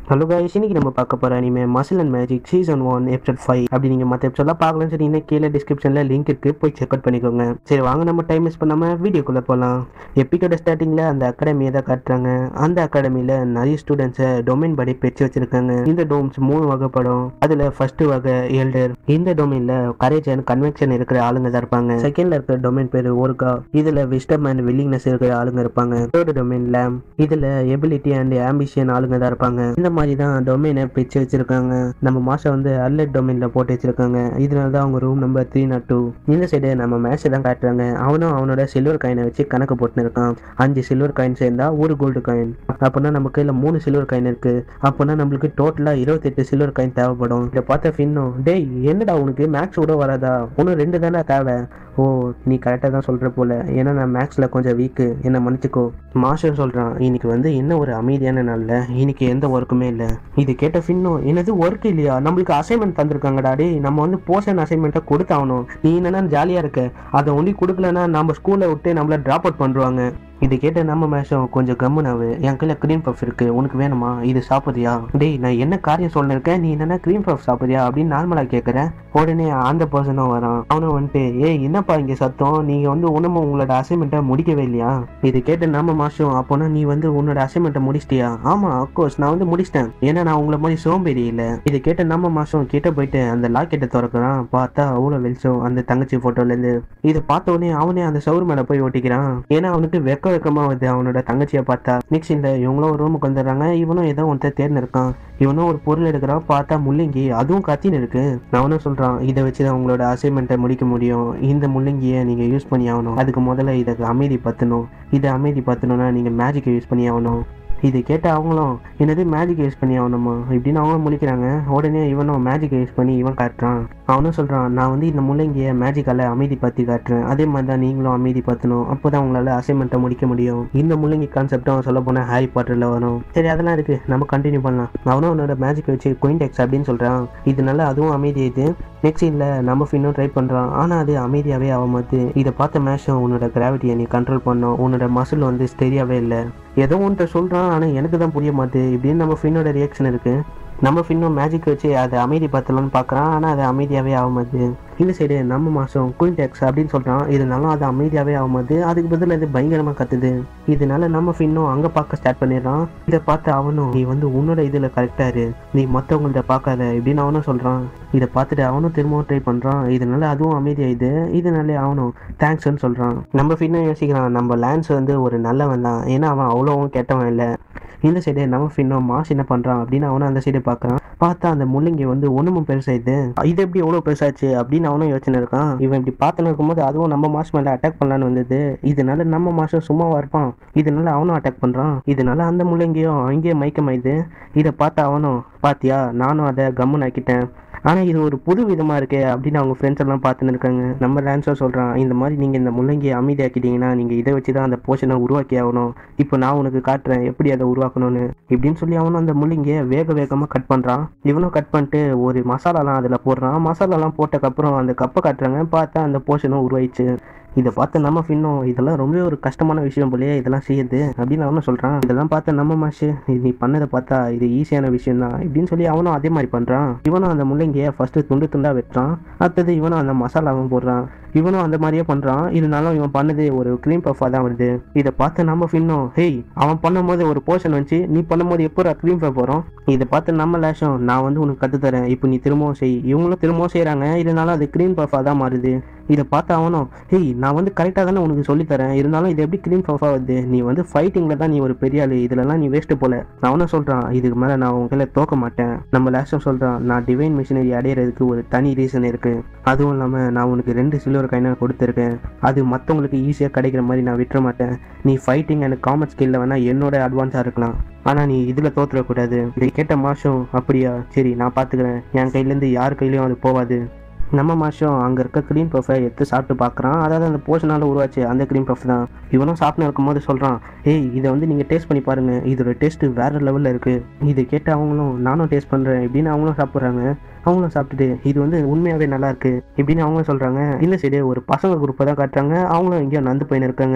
hello guys இன்னைக்கு நம்ம பார்க்க போகிற anime muscle and magic season one episode five அப்படி நீங்கள் மற்ற எபிசோட்லாம் பார்க்கலாம்னு சொன்னீங்கன்னா கீழே டிஸ்கிரிப்ஷனில் லிங்க் இருக்குது போய் செக் அவுட் பண்ணிக்கோங்க சரி வாங்க நம்ம டைம் மிஸ் பண்ணாமல் வீடியோக்குள்ளே போகலாம் எப்பிக்கோட ஸ்டார்டிங்கில் அந்த அகாடமியை தான் காட்டுறாங்க அந்த அகாடமியில் நிறைய ஸ்டூடெண்ட்ஸை டொமைன் படி பிரித்து வச்சிருக்காங்க இந்த டோம்ஸ் மூணு வகைப்படும் அதில் ஃபர்ஸ்ட் வகை எல்டர் இந்த டொமைனில் கரேஜ் அண்ட் கன்வெக்ஷன் இருக்கிற ஆளுங்க தான் இருப்பாங்க செகண்டில் இருக்கிற டொமைன் பேர் ஓர்கா இதில் விஸ்டம் அண்ட் வில்லிங்னஸ் இருக்கிற ஆளுங்க இருப்பாங்க தேர்ட் டொமைன் லேம் இதில் எபிலிட்டி அண்ட் ஆம்பிஷன் ஆளுங்க தான் இருப்பாங்க இந்த மாதிரி தான் டொமைனை பிரித்து வச்சிருக்காங்க நம்ம மாசம் வந்து அல்லட் டொமைனில் போட்டு வச்சிருக்காங்க இதனால தான் அவங்க room number three not two இந்த சைடு நம்ம மேட்ச் தான் காட்டுறாங்க அவனும் அவனோட சில்வர் காயினை வச்சு கணக்கு போட்டுன்னு இருக்கான் அஞ்சு சில்வர் காயின் சேர்ந்தா ஒரு கோல்டு காயின் அப்படின்னா நம்ம கையில் மூணு சில்வர் காயின் இருக்கு அப்படின்னா நம்மளுக்கு டோட்டலாக இருபத்தெட்டு சில்வர் காயின் தேவைப்படும் இதை பார்த்த ஃபின்னும் டேய் என்னடா உனக்கு மேக்ஸ் கூட வராதா ஒன்றும் ரெண்டு தானே தேவை ஓ நீ கரெக்டாக தான் சொல்கிற போல ஏன்னா நான் மேக்ஸில் கொஞ்சம் வீக்கு என்னை மன்னிச்சுக்கோ மாஸ்டர் சொல்கிறான் இன்னைக்கு வந்து என்ன ஒரு அமைதியான நாளில் இன்னைக்கு எந்த ஒர்க்குமே இல்லை இது கேட்ட ஃபின்னும் என்னது ஒர்க் இல்லையா நம்மளுக்கு அசைன்மெண்ட் தந்திருக்காங்கடா டேய் நம்ம வந்து போர்ஷன் அசைன்மெண்ட்டை கொடுத்தாகணும் நீ என்னன்னா ஜாலியாக இருக்க அதை ஒண்டி கொடுக்கலன்னா நம்ம ஸ்கூலை விட்டு நம்மள ட்ராப் அவுட் பண்ணுவாங்க இது கேட்ட நம்ம மேஷம் கொஞ்சம் கம்முனாவு என் கையில் க்ரீம் பஃப் இருக்கு உனக்கு வேணுமா இது சாப்பிட்றியா டேய் நான் என்ன காரியம் சொல்லிருக்கேன் நீ என்னன்னா க்ரீம் பஃப் சாப்பிட்றியா அப்படின்னு நார்மலாக கேட்குறேன் உடனே அந்த பர்சனும் வரான் அவனும் வந்துட்டு ஏய் என்னப்பா இங்கே சத்தம் நீங்கள் வந்து ஒன்றும் உங்களோட அசைன்மெண்ட்டை முடிக்கவே இல்லையா இது கேட்ட நம்ம மாஷம் அப்போனா நீ வந்து உன்னோட அசைன்மெண்ட்டை முடிச்சிட்டியா ஆமாம் அப்கோர்ஸ் நான் வந்து முடிச்சிட்டேன் ஏன்னா நான் உங்களை மாதிரி சோம்பேறி இல்லை இது கேட்ட நம்ம மாஷம் கிட்ட போயிட்டு அந்த லாக்கெட்டை திறக்கிறான் பார்த்தா அவ்வளோ வெளிச்சம் அந்த தங்கச்சி ஃபோட்டோலேருந்து இதை பார்த்த உடனே அவனே அந்த சவுர் மேலே போய் ஒட்டிக்கிறான் ஏன்னா அவனுக்கு வெக்க வெக்கமா வருது அவனோட தங்கச்சியை பார்த்தா நெக்ஸ்ட் இந்த இவங்களும் ஒரு ரூமுக்கு வந்துடுறாங்க இவனும் ஏதோ ஒருத்த தேர்ந்து இருக்கான் இவனும் ஒரு பொருள் எடுக்கிறான் பார்த்தா முள்ளங்கி அதுவும் கத்தின்னு இருக்கு அவனும் சொல்றான் இதை வச்சு தான் உங்களோட அசைன்மெண்ட்டை முடிக்க முடியும் இந்த முள்ளங்கியை நீங்க யூஸ் பண்ணி ஆகணும் அதுக்கு முதல்ல இதை அமைதி பத்தணும் இதை அமைதி பத்தணும்னா நீங்க மேஜிக்கை யூஸ் பண்ணி ஆகணும் இது கேட்ட அவங்களும் என்னது மேஜிக் யூஸ் பண்ணி ஆகணுமா இப்படின்னு அவங்களும் முழிக்கிறாங்க உடனே இவனும் மேஜிக்கை யூஸ் பண்ணி இவன் காட்டுறான் அவனும் சொல்கிறான் நான் வந்து இந்த முள்ளங்கியை மேஜிக்கால அமைதி பற்றி காட்டுறேன் அதே மாதிரி தான் நீங்களும் அமைதி பற்றணும் அப்போ தான் உங்களால் அசைன்மெண்ட்டை முடிக்க முடியும் இந்த முள்ளங்கி கான்செப்டும் அவன் சொல்ல போனால் ஹாரி பாட்டரில் வரும் சரி அதெல்லாம் இருக்குது நம்ம கண்டினியூ பண்ணலாம் அவனும் அவனோட மேஜிக்கை வச்சு குயின்டெக்ஸ் அப்படின்னு சொல்கிறான் இதனால அதுவும் அமைதி இது நெக்ஸ்ட் இல்லை நம்ம இன்னும் ட்ரை பண்ணுறான் ஆனால் அது அமைதியாகவே ஆக மாட்டுது இதை பார்த்த மேஷம் உன்னோட கிராவிட்டியை நீ கண்ட்ரோல் பண்ணும் உன்னோட மசில் வந்து ஸ்டெரியாவே இல்லை ஏதோ ஒன்றை சொல்கிறான் ஆனால் எனக்கு தான் புரிய மாட்டுது இப்படின்னு நம்ம ஃபின்னோட ரியாக்ஷன் இருக்குது நம்ம ஃபின்னும் மேஜிக் வச்சு அதை அமைதி பத்தலாம்னு பார்க்குறான் ஆனால் அது அமைதியாகவே ஆக மாட்டுது இந்த சைடு நம்ம மாதம் குயின்டெக்ஸ் அப்படின்னு சொல்கிறான் இதனால அது அமைதியாகவே ஆக மாட்டுது அதுக்கு பதில் அது பயங்கரமாக கத்துது இதனால நம்ம ஃபின்னும் அங்கே பார்க்க ஸ்டார்ட் பண்ணிடுறான் இதை பார்த்து அவனும் நீ வந்து உன்னோட இதில் கரெக்டாக இரு நீ மற்றவங்கள்ட்ட பார்க்காத இப்படின்னு அவனும் சொல்கிறான் இதை பார்த்துட்டு அவனும் திரும்பவும் ட்ரை பண்ணுறான் இதனால அதுவும் அமைதியாயிது இதனாலே அவனும் தேங்க்ஸ்ன்னு சொல்கிறான் நம்ம ஃபின்னும் யோசிக்கிறான் நம்ம லேன்ஸ் வந்து ஒரு நல்லவன் தான் ஏன்னா அவன் அவ்வளோவும் கெட்டவன் இல்லை இந்த சைடு நம்ம ஃபின்னும் மாஸ் என்ன பண்ணுறான் அப்படின்னு அவனும் அந்த சைடு பார்க்குறான் பார்த்தா அந்த முள்ளங்கி வந்து ஒன்றுமும் பெருசாயிது இது எப்படி எவ்வளோ பெருசாச்சு அப்படின்னு அவனும் யோசனை இருக்கான் இவன் இப்படி பார்த்துன்னு இருக்கும்போது அதுவும் நம்ம மாஸ் மேலே அட்டாக் பண்ணலான்னு வந்தது இதனால நம்ம மாசம் சும்மாவா இருப்பான் இதனால அவனும் அட்டாக் பண்ணுறான் இதனால அந்த முள்ளங்கியும் அங்கேயே மயக்கமாயிது இதை பார்த்து அவனும் பாத்தியா நானும் அதை கம்முன்னு ஆக்கிட்டேன் ஆனால் இது ஒரு புது விதமாக இருக்கே அப்படின்னு அவங்க ஃப்ரெண்ட்ஸ் எல்லாம் பார்த்துன்னு இருக்காங்க நம்ம லேன்ஸோ சொல்கிறான் இந்த மாதிரி நீங்கள் இந்த முள்ளங்கியை அமைதியாக்கிட்டீங்கன்னா நீங்கள் இதை வச்சு தான் அந்த போர்ஷனை உருவாக்கி ஆகணும் இப்போ நான் உனக்கு காட்டுறேன் எப்படி அதை உருவாக்கணும்னு இப்படின்னு சொல்லி அவனும் அந்த முள்ளங்கியை வேக வேகமாக கட் பண்ணுறான் இவனும் கட் பண்ணிட்டு ஒரு மசாலாலாம் அதில் போடுறான் மசாலாலாம் போட்டக்கப்புறம் அந்த கப்பை காட்டுறாங்க பார்த்தா அந்த போர்ஷனும் உருவாயிடுச்சு இதை பார்த்து நம்ம ஃபின்னும் இதெல்லாம் ரொம்ப ஒரு கஷ்டமான விஷயம் போலயே இதெல்லாம் செய்யுது அப்படின்னு அவனும் சொல்கிறான் இதெல்லாம் பார்த்து நம்ம மாஷு இது நீ பண்ணதை பார்த்தா இது ஈஸியான விஷயம் தான் இப்படின்னு சொல்லி அவனும் அதே மாதிரி பண்ணுறான் இவனும் அந்த முள்ளங்கியை ஃபஸ்ட்டு துண்டு துண்டாக வெட்டுறான் அடுத்தது இவனும் அந்த மசாலாவும் போடுறான் இவனும் அந்த மாதிரியே பண்ணுறான் இருந்தாலும் இவன் பண்ணது ஒரு க்ரீம் பஃபாக தான் வருது இதை பார்த்து நம்ம ஃபின்னும் ஹேய் அவன் பண்ணும்போது ஒரு போர்ஷன் வச்சு நீ பண்ணும்போது எப்போ க்ரீம் பஃப் வரும் இதை பார்த்து நம்ம லேஷம் நான் வந்து உனக்கு கற்றுத்தரேன் இப்போ நீ திரும்பவும் செய் இவங்களும் திரும்பவும் செய்கிறாங்க இருந்தாலும் அது க்ரீம் பஃபாக தான் மாறுது இதை பார்த்து அவனும் ஹேய் நான் வந்து கரெக்டாக தானே உனக்கு சொல்லித்தரேன் இருந்தாலும் இது எப்படி க்ரீம் பஃபாக வருது நீ வந்து ஃபைட்டிங்கில் தான் நீ ஒரு பெரிய ஆளு இதுலலாம் நீ வேஸ்ட்டு போல அவனும் சொல்கிறான் இதுக்கு மேலே நான் உங்களை தோக்க மாட்டேன் நம்ம லேஷம் சொல்கிறான் நான் டிவைன் மிஷினரி அடையிறதுக்கு ஒரு தனி ரீசன் இருக்குது அதுவும் இல்லாமல் நான் உனக்கு ரெண்டு சில்வர் காயினாக கொடுத்துருக்கேன் அது மற்றவங்களுக்கு ஈஸியாக கிடைக்கிற மாதிரி நான் விட்டுற மாட்டேன் நீ ஃபைட்டிங் அண்ட் காமர்ஸ் ஸ்கில்ல வேணால் என்னோட அட்வான்ஸாக இருக்கலாம் ஆனால் நீ இதில் தோத்துடக்கூடாது இதை கேட்ட மாஷம் அப்படியா சரி நான் பார்த்துக்கிறேன் என் கையிலேருந்து யார் கையிலையும் அது போகாது நம்ம மாஷம் அங்கே இருக்க க்ரீம் பஃபை எடுத்து சாப்பிட்டு பார்க்குறான் அதாவது அந்த போர்ஷனால் உருவாச்சு அந்த க்ரீம் பஃப் தான் இவனும் சாப்பிட்டு இருக்கும்போது சொல்கிறான் ஏய் இதை வந்து நீங்கள் டேஸ்ட் பண்ணி பாருங்கள் இதோட டேஸ்ட்டு வேறு லெவலில் இருக்குது இது கேட்டு அவங்களும் நானும் டேஸ்ட் பண்ணுறேன் இப்படின்னு அவங்களும் சாப்பிட்றாங்க அவங்களும் சாப்பிட்டுட்டு இது வந்து உண்மையாகவே நல்லா இருக்கு இப்படின்னு அவங்களும் சொல்கிறாங்க இந்த சைடு ஒரு பசங்க குரூப்பை தான் காட்டுறாங்க அவங்களும் எங்கேயோ நந்து போயின்னு இருக்காங்க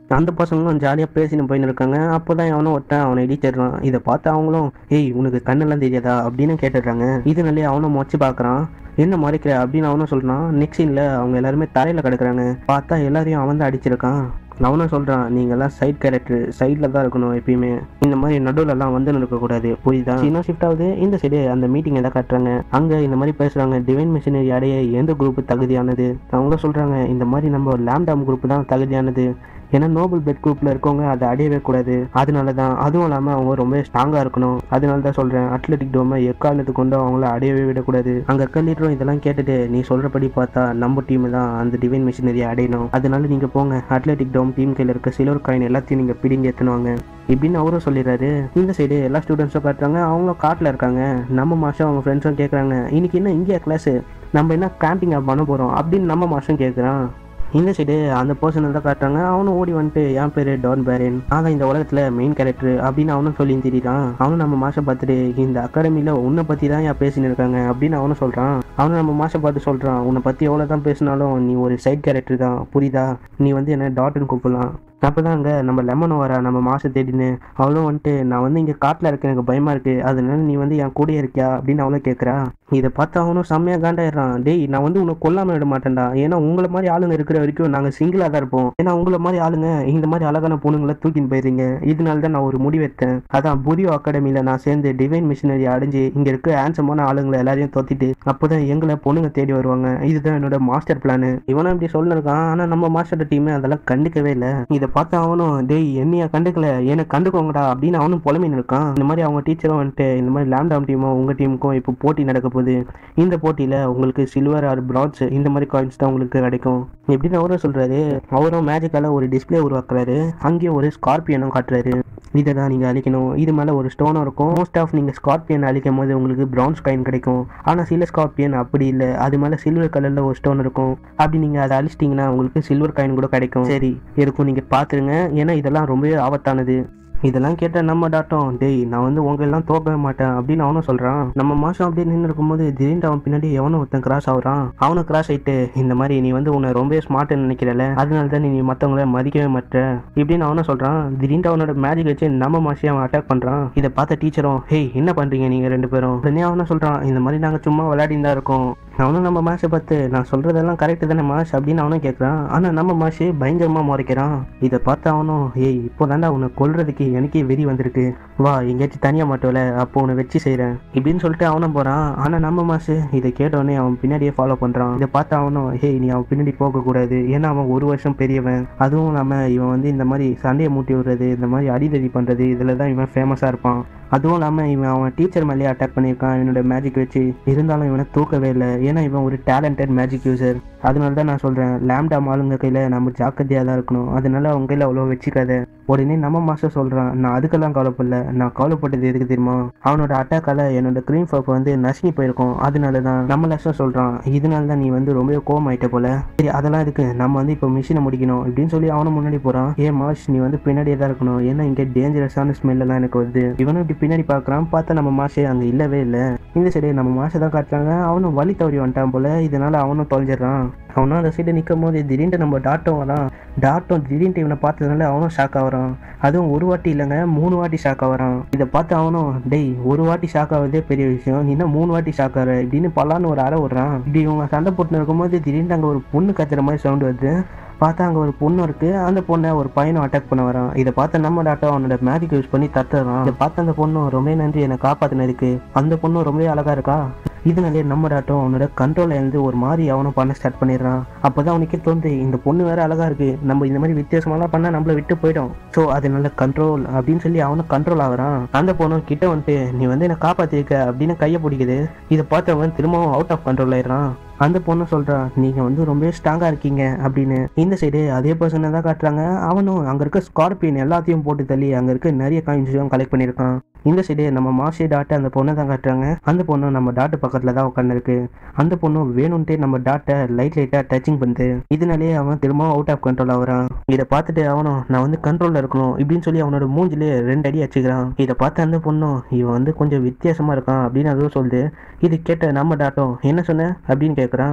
அந்த பசங்களும் ஜாலியாக பேசின்னு போயின்னு இருக்காங்க அப்போ தான் அவனும் ஒருத்தன் அவனை இடிச்சிடுறான் இதை பார்த்து அவங்களும் ஏய் உனக்கு கண்ணெல்லாம் தெரியாதா அப்படின்னு கேட்டுடுறாங்க இதனாலே அவனும் மொச்சு பார்க்குறான் என்ன மறைக்கிற அப்படின்னு அவனும் சொல்கிறான் நெக்ஸ்ட் சீனில் அவங்க எல்லாருமே தரையில் கிடக்குறாங்க பார்த்தா எல்லாரையும் அவன் தான் அடிச்சிருக்கான் அவனும் சொல்கிறான் நீங்கள்லாம் சைட் கேரக்டர் சைடில் தான் இருக்கணும் எப்பயுமே இந்த மாதிரி நடுவுலலாம் வந்து இருக்கக்கூடாது புரியுதா இன்னும் ஷிஃப்ட் ஆகுது இந்த சைடு அந்த மீட்டிங் எதாவது காட்டுறாங்க அங்கே இந்த மாதிரி பேசுகிறாங்க டிவைன் மிஷினரி அடைய எந்த குரூப் தகுதியானது அவங்களும் சொல்கிறாங்க இந்த மாதிரி நம்ம லேம்டாம் குரூப் தான் தகுதியானது ஏன்னா நோபல் பெட் குரூப்பில் இருக்கவங்க அதை அடையவே கூடாது அதனால தான் அதுவும் இல்லாமல் அவங்க ரொம்ப ஸ்ட்ராங்காக இருக்கணும் அதனால தான் சொல்கிறேன் அத்லெட்டிக் டோமை எக்காரணத்து கொண்டு அவங்கள அடையவே விடக்கூடாது அங்கே இருக்க லீடரும் இதெல்லாம் கேட்டுட்டு நீ சொல்கிறபடி பார்த்தா நம்ம டீம் தான் அந்த டிவைன் மிஷினரி அடையணும் அதனால நீங்கள் போங்க அத்லெட்டிக் டோம் டீம் கையில் இருக்க சில்வர் காயின் எல்லாத்தையும் நீங்கள் பிடிங்க எத்தணுவாங்க இப்படின்னு அவரும் சொல்லிடுறாரு இந்த சைடு எல்லா ஸ்டூடெண்ட்ஸும் காட்டுறாங்க அவங்களும் காட்டில் இருக்காங்க நம்ம மாதம் அவங்க ஃப்ரெண்ட்ஸும் கேட்குறாங்க இன்னைக்கு என்ன இங்கே கிளாஸு நம்ம என்ன கேம்பிங் பண்ண போகிறோம் அப்படின்னு நம்ம மாதம் கேட்குறான் இந்த சைடு அந்த பர்சனை தான் காட்டுறாங்க அவனும் ஓடி வந்துட்டு என் பேர் டான் பேரன் நான் தான் இந்த உலகத்தில் மெயின் கேரக்டர் அப்படின்னு அவனும் சொல்லி தெரியுறான் அவனும் நம்ம மாசை பார்த்துட்டு இந்த அகாடமியில் உன்னை பற்றி தான் ஏன் பேசின்னு இருக்காங்க அப்படின்னு அவனும் சொல்கிறான் அவனும் நம்ம மாசை பார்த்து சொல்கிறான் உன்னை பற்றி எவ்வளோ தான் பேசினாலும் நீ ஒரு சைட் கேரக்டர் தான் புரியுதா நீ வந்து என்ன டாட்னு கூப்பிடலாம் அப்போ தான் அங்கே நம்ம லெமன் வரா நம்ம மாசை தேடின்னு அவளும் வந்துட்டு நான் வந்து இங்கே காட்டில் இருக்கேன் எனக்கு பயமாக இருக்குது அதனால நீ வந்து என் கூடயே இருக்கியா அப்படின்னு அவளும் கேட்குறா இதை பார்த்து அவனும் செம்மையாக காண்டாயிடுறான் டேய் நான் வந்து உன்னை கொல்லாமல் விட மாட்டேன்டா ஏன்னா உங்களை மாதிரி ஆளுங்க இருக்கிற வரைக்கும் நாங்கள் சிங்கிளாக தான் இருப்போம் ஏன்னா உங்களை மாதிரி ஆளுங்க இந்த மாதிரி அழகான பொண்ணுங்களை தூக்கின்னு போயிருங்க இதனால தான் நான் ஒரு முடிவெடுத்தேன் அதான் புரியோ அகாடமியில் நான் சேர்ந்து டிவைன் மிஷினரி அடைஞ்சு இங்கே இருக்க ஹேண்ட்ஸமான ஆளுங்களை எல்லாரையும் தொத்திட்டு அப்போ தான் எங்களை பொண்ணுங்க தேடி வருவாங்க இதுதான் என்னோட மாஸ்டர் பிளானு இவனும் இப்படி சொல்லிருக்கான் ஆனால் நம்ம மாஸ்டர் டீமே அதெல்லாம் கண்டுக்கவே இல்லை இதை பார்த்து அவனும் டேய் என்னையா கண்டுக்கல எனக்கு கண்டுக்கோங்கடா அப்படின்னு அவனும் புலம்பின்னு இருக்கான் இந்த மாதிரி அவங்க டீச்சரும் வந்துட்டு இந்த மாதிரி லேம்டாம் டீமும் உங்கள் டீமுக்கும் இப்போ போட்டி நடக்க போகுது இந்த போட்டியில் உங்களுக்கு சில்வர் ஆர் பிரான்ஸ் இந்த மாதிரி காயின்ஸ் தான் உங்களுக்கு கிடைக்கும் எப்படின்னு அவரும் சொல்கிறாரு அவரும் மேஜிக்கால ஒரு டிஸ்பிளே உருவாக்குறாரு அங்கேயும் ஒரு ஸ்கார்பியனும் காட்டுறாரு இதை தான் நீங்கள் அழிக்கணும் இது மேலே ஒரு ஸ்டோனும் இருக்கும் மோஸ்ட் ஆஃப் நீங்கள் ஸ்கார்பியன் அழிக்கும் போது உங்களுக்கு ப்ரௌன்ஸ் காயின் கிடைக்கும் ஆனால் சில ஸ்கார்பியன் அப்படி இல்லை அது மேலே சில்வர் கலரில் ஒரு ஸ்டோன் இருக்கும் அப்படி நீங்கள் அதை அழிச்சிட்டிங்கன்னா உங்களுக்கு சில்வர் காயின் கூட கிடைக்கும் சரி இருக்கும் நீங்கள் பார்த்துருங்க ஏன்னா இதெல்லாம் ரொம்பவே ஆபத்தானது இதெல்லாம் கேட்ட நம்ம டாட்டம் டேய் நான் வந்து உங்க எல்லாம் தோக்கவே மாட்டேன் அப்படின்னு அவனும் சொல்றான் நம்ம மாசம் அப்படியே நின்று இருக்கும்போது திடீர்னு அவன் பின்னாடி எவனும் ஒருத்தன் கிராஸ் ஆகுறான் அவனும் கிராஸ் ஆயிட்டு இந்த மாதிரி நீ வந்து உன்னை ரொம்ப ஸ்மார்ட்னு நினைக்கிறல அதனால தான் நீ மற்றவங்கள மதிக்கவே மாட்ட இப்படின்னு அவனும் சொல்றான் திடீர்னு அவனோட மேஜிக் வச்சு நம்ம மாசி அவன் அட்டாக் பண்றான் இதை பார்த்த டீச்சரும் ஹேய் என்ன பண்றீங்க நீங்க ரெண்டு பேரும் உடனே அவனும் சொல்றான் இந்த மாதிரி நாங்க சும்மா விளையாடின்னு தான் இருக்கோம் அவனும் நம்ம மாஷை பார்த்து நான் சொல்றதெல்லாம் கரெக்டு தானே மாஷ் அப்படின்னு அவனும் கேட்குறான் ஆனால் நம்ம மாஷு பயங்கரமாக முறைக்கிறான் இதை பார்த்து அவனும் ஏய் இப்போ தாண்டா உன்னை கொல்றதுக்கு எனக்கே வெறி வந்திருக்கு வா எங்கேயாச்சும் தனியாக மாட்டோல அப்போ உன்னை வச்சு செய்கிறேன் இப்படின்னு சொல்லிட்டு அவனும் போகிறான் ஆனால் நம்ம மாசு இதை கேட்டோடனே அவன் பின்னாடியே ஃபாலோ பண்ணுறான் இதை பார்த்து அவனும் ஹேய் நீ அவன் பின்னாடி போகக்கூடாது ஏன்னா அவன் ஒரு வருஷம் பெரியவன் அதுவும் இல்லாமல் இவன் வந்து இந்த மாதிரி சண்டையை மூட்டி விடுறது இந்த மாதிரி அடிதடி பண்ணுறது இதில் தான் இவன் ஃபேமஸாக இருப்பான் அதுவும் இல்லாமல் இவன் அவன் டீச்சர் மேலேயே அட்டாக் பண்ணியிருக்கான் இவனோட மேஜிக் வச்சு இருந்தாலும் இவனை தூக்கவே இல்லை ஏன்னா இவன் ஒரு டேலண்டட் மேஜிக் யூசர் அதனால தான் நான் சொல்கிறேன் லேம்டா ஆளுங்க கையில் நம்ம ஜாக்கிரதையாக தான் இருக்கணும் அதனால அவங்க கையில் அவ்வளோ வச்சுக்காத உடனே நம்ம மாஸ்டர் சொல்கிறான் நான் அதுக்கெல்லாம் கவலைப்படல நான் கவலைப்பட்டது எதுக்கு தெரியுமா அவனோட அட்டாக்கால் என்னோட க்ரீம் ஃபப் வந்து நசுங்கி போயிருக்கும் அதனால தான் நம்ம லட்சம் சொல்கிறான் இதனால தான் நீ வந்து ரொம்ப கோவம் ஆயிட்ட போல சரி அதெல்லாம் இருக்கு நம்ம வந்து இப்போ மிஷினை முடிக்கணும் அப்படின்னு சொல்லி அவனும் முன்னாடி போகிறான் ஏ மாஷ் நீ வந்து பின்னாடியே தான் இருக்கணும் ஏன்னா இங்கே டேஞ்சரஸான ஸ்மெல் எல்லாம் எனக்கு வருது இவனும் இப்படி பின்னாடி பார்க்குறான் பார்த்தா நம்ம மாஷே அங்கே இல்லவே இல்லை இந்த சைடு நம்ம மாஷை தான் காட்டுறாங்க அவனும் வழி தவறி வந்துட்டான் போல இதனால அவனும் தொலைஞ்சிடறான் அவனும் அந்த சைடு நிற்கும் போது திடீர்னு நம்ம டாட்டும் வரான் டாட்டும் திடீர்னு இவனை பார்த்ததுனால அவனும் ஷாக் ஆகிறான் அதுவும் ஒரு வாட்டி இல்லைங்க மூணு வாட்டி ஷாக் ஆகிறான் இதை பார்த்து அவனும் டேய் ஒரு வாட்டி ஷாக் ஆகுறதே பெரிய விஷயம் நீ என்ன மூணு வாட்டி ஷாக் ஆகிற இப்படின்னு பல்லான்னு ஒரு அறை விடுறான் இப்படி இவங்க சண்டை போட்டுன்னு இருக்கும்போது திடீர்னு அங்கே ஒரு பொண்ணு கத்துற மாதிரி சவுண்ட் வருது பார்த்தா அங்கே ஒரு பொண்ணு இருக்கு அந்த பொண்ணை ஒரு பையனும் அட்டாக் பண்ண வரான் இதை பார்த்து நம்ம டாட்டோ அவனோட மேஜிக் யூஸ் பண்ணி தத்துறான் இதை பார்த்து அந்த பொண்ணும் ரொம்ப நன்றி என்னை காப்பாத்தினதுக்கு அந்த பொண்ணும் ரொம்பவே அழகா இருக்கா இதனாலே நம்ம டாட்டும் அவனோட கண்ட்ரோல இருந்து ஒரு மாதிரி அவனும் பண்ண ஸ்டார்ட் பண்ணிடுறான் அப்போதான் அவனுக்கே தோணுது இந்த பொண்ணு வேற அழகா இருக்கு நம்ம இந்த மாதிரி வித்தியாசமாலாம் பண்ணா நம்மள விட்டு போயிடும் ஸோ அதனால கண்ட்ரோல் அப்படின்னு சொல்லி அவனும் கண்ட்ரோல் ஆகுறான் அந்த பொண்ணும் கிட்ட வந்துட்டு நீ வந்து என்னை காப்பாத்திருக்க அப்படின்னு கையை பிடிக்குது இதை பார்த்தவன் திரும்பவும் அவுட் ஆஃப் கண்ட்ரோல் ஆயிடுறான் அந்த பொண்ணு சொல்றா நீங்க வந்து ரொம்ப ஸ்ட்ராங்கா இருக்கீங்க அப்படின்னு இந்த சைடு அதே பர்சனை தான் காட்டுறாங்க அவனும் அங்க இருக்க ஸ்கார்பியன் எல்லாத்தையும் போட்டு தள்ளி அங்க இருக்க நிறைய காயின்ஸையும் கலெக்ட் பண்ணியிருக்கான் இந்த சைடு நம்ம மாசி டாட்டை அந்த பொண்ணை தான் காட்டுறாங்க அந்த பொண்ணு நம்ம டாட்டு பக்கத்துல தான் உட்காந்துருக்கு அந்த பொண்ணு வேணும்ட்டே நம்ம டாட்டை லைட் லைட்டா டச்சிங் பண்ணுது இதனாலேயே அவன் திரும்பவும் அவுட் ஆஃப் கண்ட்ரோல் ஆகுறான் இதை பார்த்துட்டு அவனும் நான் வந்து கண்ட்ரோல்ல இருக்கணும் இப்படின்னு சொல்லி அவனோட மூஞ்சிலே ரெண்டு அடி அடிச்சுக்கிறான் இதை பார்த்து அந்த பொண்ணும் இவன் வந்து கொஞ்சம் வித்தியாசமா இருக்கான் அப்படின்னு அதுவும் சொல்லுது இது கேட்ட நம்ம டாட்டும் என்ன சொன்ன அப்படின்னு கேட்குறான்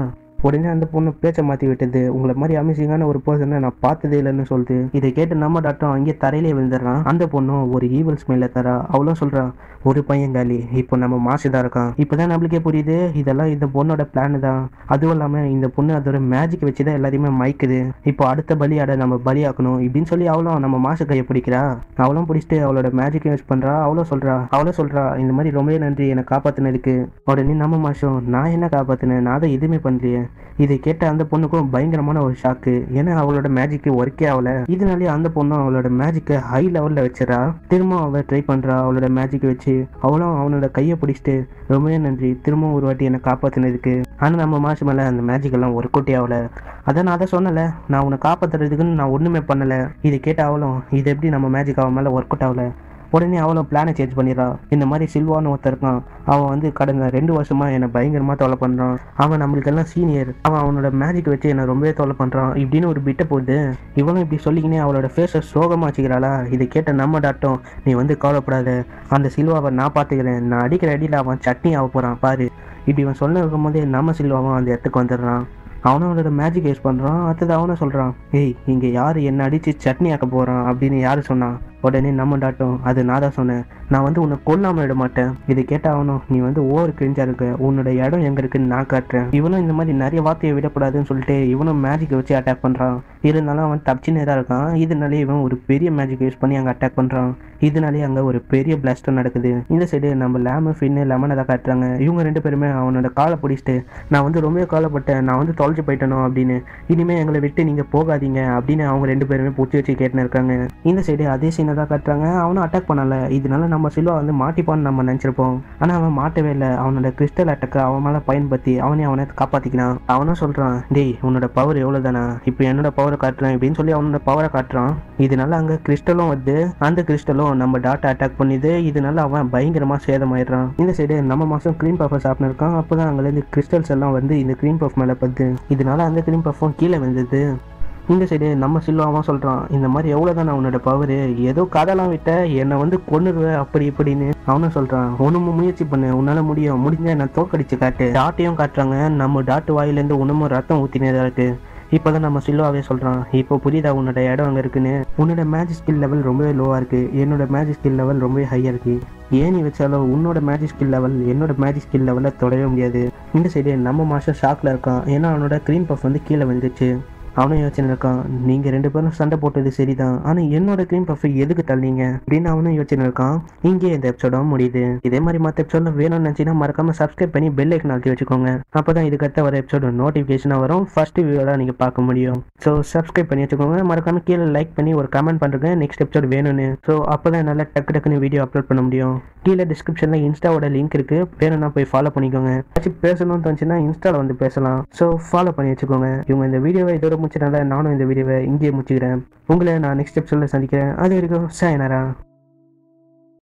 உடனே அந்த பொண்ணு பேச்சை மாற்றி விட்டது உங்களை மாதிரி அமேசிங்கான ஒரு பர்சனை நான் பார்த்ததே இல்லைன்னு சொல்லுது இதை கேட்டு நம்ம டாக்டரும் அங்கேயே தரையிலே விழுந்துடுறான் அந்த பொண்ணும் ஒரு ஈவல் ஸ்மெல்ல தரா அவளும் சொல்றான் ஒரு பையன் காலி இப்போ நம்ம மாசு தான் இருக்கான் இப்போதான் நம்மளுக்கே புரியுது இதெல்லாம் இந்த பொண்ணோட பிளான் தான் அதுவும் இல்லாமல் இந்த பொண்ணு அதோட மேஜிக் வச்சு தான் எல்லாரையுமே மயக்குது இப்போ அடுத்த பலியாட நம்ம பலியாக்கணும் இப்படின்னு சொல்லி அவளும் நம்ம மாசு கையை பிடிக்கிறா அவளும் பிடிச்சிட்டு அவளோட மேஜிக் யூஸ் பண்றா அவளும் சொல்றா அவளும் சொல்றா இந்த மாதிரி ரொம்பவே நன்றி என்னை காப்பாத்தினதுக்கு உடனே நம்ம மாசம் நான் என்ன காப்பாத்தினேன் நான் தான் எதுவுமே பண்ணலையே இதை கேட்ட அந்த பொண்ணுக்கும் பயங்கரமான ஒரு ஷாக்கு ஏன்னா அவளோட மேஜிக்கு ஒர்க்கே ஆகல இதனாலே அந்த பொண்ணும் அவளோட மேஜிக்கை ஹை லெவலில் வச்சிடறா திரும்ப அவள் ட்ரை பண்ணுறா அவளோட மேஜிக்கை வச்சு அவளும் அவனோட கையை பிடிச்சிட்டு ரொம்பவே நன்றி திரும்ப ஒரு வாட்டி என்னை காப்பாற்றினதுக்கு ஆனால் நம்ம மாசு மேலே அந்த மேஜிக் எல்லாம் ஒர்க் அவுட்டே ஆகல அதான் நான் அதை சொன்னல நான் உன்னை காப்பாற்றுறதுக்குன்னு நான் ஒன்றுமே பண்ணலை இதை கேட்ட அவளும் இது எப்படி நம்ம மேஜிக் அவன் மேலே ஒர்க் அவுட் ஆகல உடனே அவளும் பிளானை சேஞ்ச் பண்ணிடுறா இந்த மாதிரி சில்வான்னு ஒருத்தர் இருக்கான் அவன் வந்து கடந்த ரெண்டு வருஷமா என்னை பயங்கரமா தொலை பண்றான் அவன் நம்மளுக்கெல்லாம் சீனியர் அவன் அவனோட மேஜிக் வச்சு என்னை ரொம்பவே தொலை பண்றான் இப்படின்னு ஒரு பிட்ட போகுது இவனும் இப்படி சொல்லிக்கினே அவளோட ஃபேஸை சோகமா வச்சுக்கிறாளா இதை கேட்ட நம்ம டாட்டம் நீ வந்து கவலைப்படாத அந்த சில்வாவை நான் பார்த்துக்கிறேன் நான் அடிக்கிற அடியில் அவன் சட்னி ஆக போறான் பாரு இப்படி இவன் சொல்ல இருக்கும் போதே நம்ம சில்வாவும் அந்த இடத்துக்கு வந்துடுறான் அவனும் அவனோட மேஜிக் யூஸ் பண்ணுறான் அடுத்தது அவனும் சொல்கிறான் ஏய் இங்கே யார் என்ன அடித்து சட்னி ஆக்க போகிறான் அப்படின்னு யார் சொன்னான் உடனே நம்ம டாட்டும் அது நான் தான் சொன்னேன் நான் வந்து உன்னை கொல்லாமல் விட மாட்டேன் இதை கேட்ட அவனும் நீ வந்து ஓவர் கிரிஞ்சா இருக்க உன்னோட இடம் எங்கே இருக்குன்னு நான் காட்டுறேன் இவனும் இந்த மாதிரி நிறைய வார்த்தையை விடக்கூடாதுன்னு சொல்லிட்டு இவனும் மேஜிக்கை வச்சு அட்டாக் பண்ணுறான் இருந்தாலும் அவன் தப்பிச்சுனே தான் இருக்கான் இதனாலே இவன் ஒரு பெரிய மேஜிக் யூஸ் பண்ணி அங்கே அட்டாக் பண்ணுறான் இதனாலே அங்கே ஒரு பெரிய பிளாஸ்டர் நடக்குது இந்த சைடு நம்ம லேமு ஃபின்னு லெமனை தான் காட்டுறாங்க இவங்க ரெண்டு பேருமே அவனோட காலை பிடிச்சிட்டு நான் வந்து ரொம்பவே காலப்பட்டேன் நான் வந்து தொலைஞ்சு போயிட்டனோ அப்படின்னு இனிமேல் எங்களை விட்டு நீங்கள் போகாதீங்க அப்படின்னு அவங்க ரெண்டு பேருமே பிடிச்சி வச்சு கேட்டுன்னு இருக்காங்க இந்த சைடு அதே சீனை தான் காட்டுறாங்க அவனும் அட்டாக் பண்ணல இதனால நம்ம சில்வா வந்து மாட்டிப்பான்னு நம்ம நினச்சிருப்போம் ஆனால் அவன் மாட்டவே இல்லை அவனோட கிறிஸ்டல் அட்டாக்கை அவன் மேலே பயன்படுத்தி அவனே அவனை காப்பாற்றிக்கிறான் அவனும் சொல்கிறான் டேய் உன்னோட பவர் எவ்வளோ தானே இப்போ என்னோட பவரை காட்டுறேன் இப்படின்னு சொல்லி அவனோட பவரை காட்டுறான் இதனால அங்கே கிறிஸ்டலும் வருது அந்த கிறிஸ்டலும் நம்ம டாட்டா அட்டாக் பண்ணிது இதனால அவன் பயங்கரமாக சேதமாயிடுறான் இந்த சைடு நம்ம மாதம் க்ரீம் பஃபை சாப்பிட்டு இருக்கான் அப்போ தான் அங்கேருந்து கிறிஸ்டல்ஸ் எல்லாம் வந்து இந்த க்ரீம் பஃப் மேலே படுது இதனால அந்த க்ரீம் பஃப்பும் கீழே விழுந்தது இந்த சைடு நம்ம சில்வாவும் சொல்கிறான் இந்த மாதிரி எவ்வளோ தான் அவனோட பவர் ஏதோ கதெல்லாம் விட்ட என்னை வந்து கொன்னுருவேன் அப்படி இப்படின்னு அவனும் சொல்கிறான் ஒன்றும் முயற்சி பண்ணு உன்னால் முடியும் முடிஞ்ச நான் தோக்கடிச்சு காட்டு டாட்டையும் காட்டுறாங்க நம்ம டாட்டு வாயிலேருந்து ஒன்றுமும் ரத்தம் ஊற்றினே தான் இருக்கு இப்போதான் நம்ம சில்வாவே சொல்கிறான் இப்போ புரியுதா உன்னோட இடம் அங்கே இருக்குன்னு உன்னோட மேஜிக் ஸ்கில் லெவல் ரொம்பவே லோவாக இருக்குது என்னோட மேஜிக் ஸ்கில் லெவல் ரொம்பவே ஹையாக இருக்குது ஏன் நீ வச்சாலும் உன்னோட மேஜிக் ஸ்கில் லெவல் என்னோட மேஜிக் ஸ்கில் லெவலில் தொடவே முடியாது இந்த சைடு நம்ம மாஸ்டர் ஷாக்கில் இருக்கான் ஏன்னா அவனோட க்ரீம் பஃப் வந்து கீழே வந்துச்சு அவனும் யோசனை இருக்கான் நீங்கள் ரெண்டு பேரும் சண்டை போட்டது சரிதான் ஆனால் என்னோட க்ரீம் பஃப் எதுக்கு தள்ளீங்க அப்படின்னு அவனும் யோசனை இருக்கான் இங்கே இந்த எபிசோட முடியுது இதே மாதிரி மற்ற எபிசோட வேணும்னு நினச்சின்னா மறக்காம சப்ஸ்கிரைப் பண்ணி பெல் ஐக்கன் அழுத்தி வச்சுக்கோங்க அப்போ தான் இதுக்கடுத்த வர எபிசோட நோட்டிஃபிகேஷனாக வரும் ஃபர்ஸ்ட் வியூவாக நீங்கள் பார்க்க முடியும் ஸோ சப்ஸ்கிரைப் பண்ணி வச்சுக்கோங்க மறக்காம கீழே லைக் பண்ணி ஒரு கமெண்ட் பண்ணுறேங்க நெக்ஸ்ட் எபிசோட் வேணும்னு ஸோ அப்போ தான் என்னால் டக்கு டக்குன்னு வீடியோ அப்லோட் பண்ண முடியும் கீழே டிஸ்கிரிப்ஷனில் இன்ஸ்டாவோட லிங்க் இருக்குது வேணும்னா போய் ஃபாலோ பண்ணிக்கோங்க ஏதாச்சும் பேசணும்னு தோணுச்சுன்னா இன்ஸ்டாவில் வந்து பேசலாம் ஸோ ஃபாலோ பண்ணி வச்சுக்கோங்க இவங்க இந்த வீடியோவை இதோட முடிச்சனால நானும் இந்த வீடியோவை இங்கேயே முடிச்சுக்கிறேன் உங்களை நான் நெக்ஸ்ட் எபிசோடில் சந்திக்கிறேன் அது வரைக்கும் சாயனரா